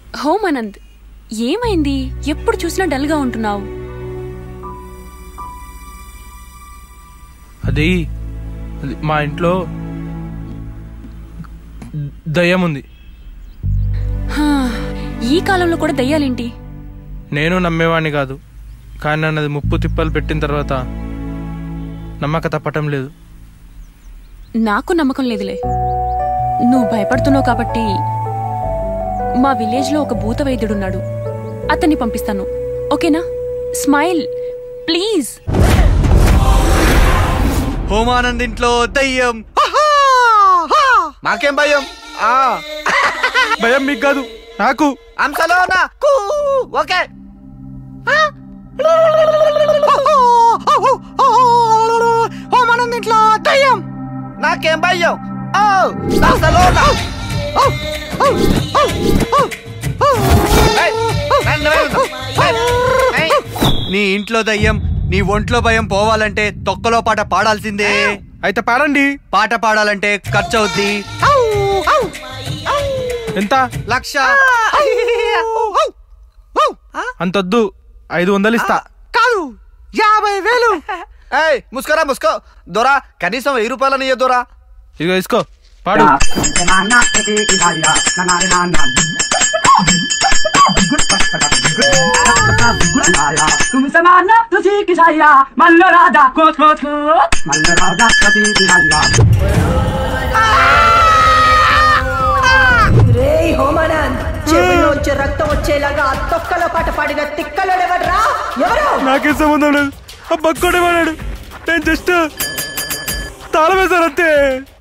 Home Anand ఏమైంది ఎప్పుడు చూసినా డల్గా ఉంటున్నావు అది అది మా ఇంట్లో దయ్యం ఉంది హా, ఈ కాలంలో కూడా దయ్యాలేంటి నేను నమ్మేవాడిని కాదు కానీ నన్ను అది ముప్పు తిప్పలు పెట్టిన తర్వాత నమ్మక తప్పటం లేదు నాకు నమ్మకం లేదులే నువ్వు భయపడుతున్నావు కాబట్టి మా విలేజ్లో ఒక భూత వైద్యుడున్నాడు అతన్ని పంపిస్తాను ఓకేనా స్మైల్ ప్లీజ్ హోమానంద్ ఇంట్లో దయ్యం మాకేం భయం ఆ భయం మీకు కాదు నాకు అంశలోనా కూ ఓకే హోమానంద్ ఇంట్లో దయ్యం నాకేం భయం ఓ అంశలోనా నీ ఇంట్లో దయ్యం నీ ఒంట్లో భయం పోవాలంటే తొక్కలో పాట పాడాల్సిందే అయితే పాడండి పాట పాడాలంటే ఖర్చు అవుద్ది ఎంత లక్ష అంతొద్దు ఐదు వందలు ఇస్తా కాదు యాభై వేలు ఏయ్ ముస్కోరా ముస్కో దొరా కనీసం వెయ్యి రూపాయలని దొరా ఇదిగో ఇసుకో పాడు तुम समाना तुझी की छाया मल्ल राजा को को को मल्ल राजा तुझी की छाया రే హోమానంద్ చెవిలోంచి రక్తం వచ్చేలాగా ఆ తొక్కల పాట పాడిన తిక్కలోడెవడ్రా ఎవరు నాకే సంబంధం లేదు ఆ బక్కోడే వాడాడు నేను జస్ట్ తాళం వేశాను అంతే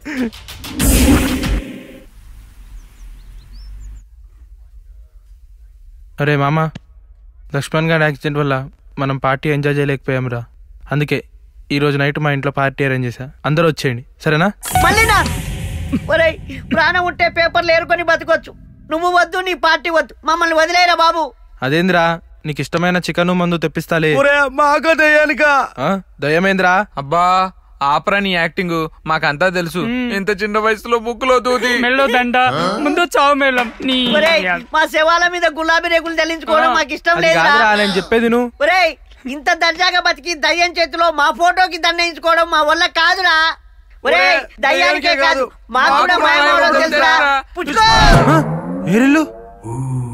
అరే మామ లక్ష్మణ్ గారి యాక్సిడెంట్ వల్ల మనం పార్టీ ఎంజాయ్ చేయలేకపోయామురా అందుకే ఈ రోజు నైట్ మా ఇంట్లో పార్టీ అరేంజ్ చేశా అందరూ వచ్చేయండి సరేనా మళ్ళీనా ఒరేయ్ ప్రాణం ఉంటే పేపర్లు ఏరుకొని బతకొచ్చు నువ్వు వద్దు నీ పార్టీ వద్దు మమ్మల్ని వదిలేరా బాబు అదేంద్రా నీకు ఇష్టమైన చికెన్ మందు తెప్పిస్తాలే మాకు దయ్యానికా ఆ? దయ్యమేంద్రా అబ్బా ఆపరా నీ యాక్టింగ్ మాకంతా తెలుసు ఇంత చిన్న వయసులో ముక్కులో దూది మెల్లో దండ ముందు చావు మేళం నీ ఒరేయ్ మా శవాల మీద గులాబీ రేకులు తెల్లించుకోవడం మాకు ఇష్టం అది లేదురా కాదురా నేను చెప్పేది నువ్వు ఒరేయ్ ఇంత దర్జాగా బతికి దయ్యం చేతిలో మా ఫోటోకి దండయించుకోవడం మా వల్ల కాదురా ఒరేయ్ దయ్యానికే కాదు మాకు కూడా మాయమవడం తెలుసురా పుచ్చుకో ఏరిల్లు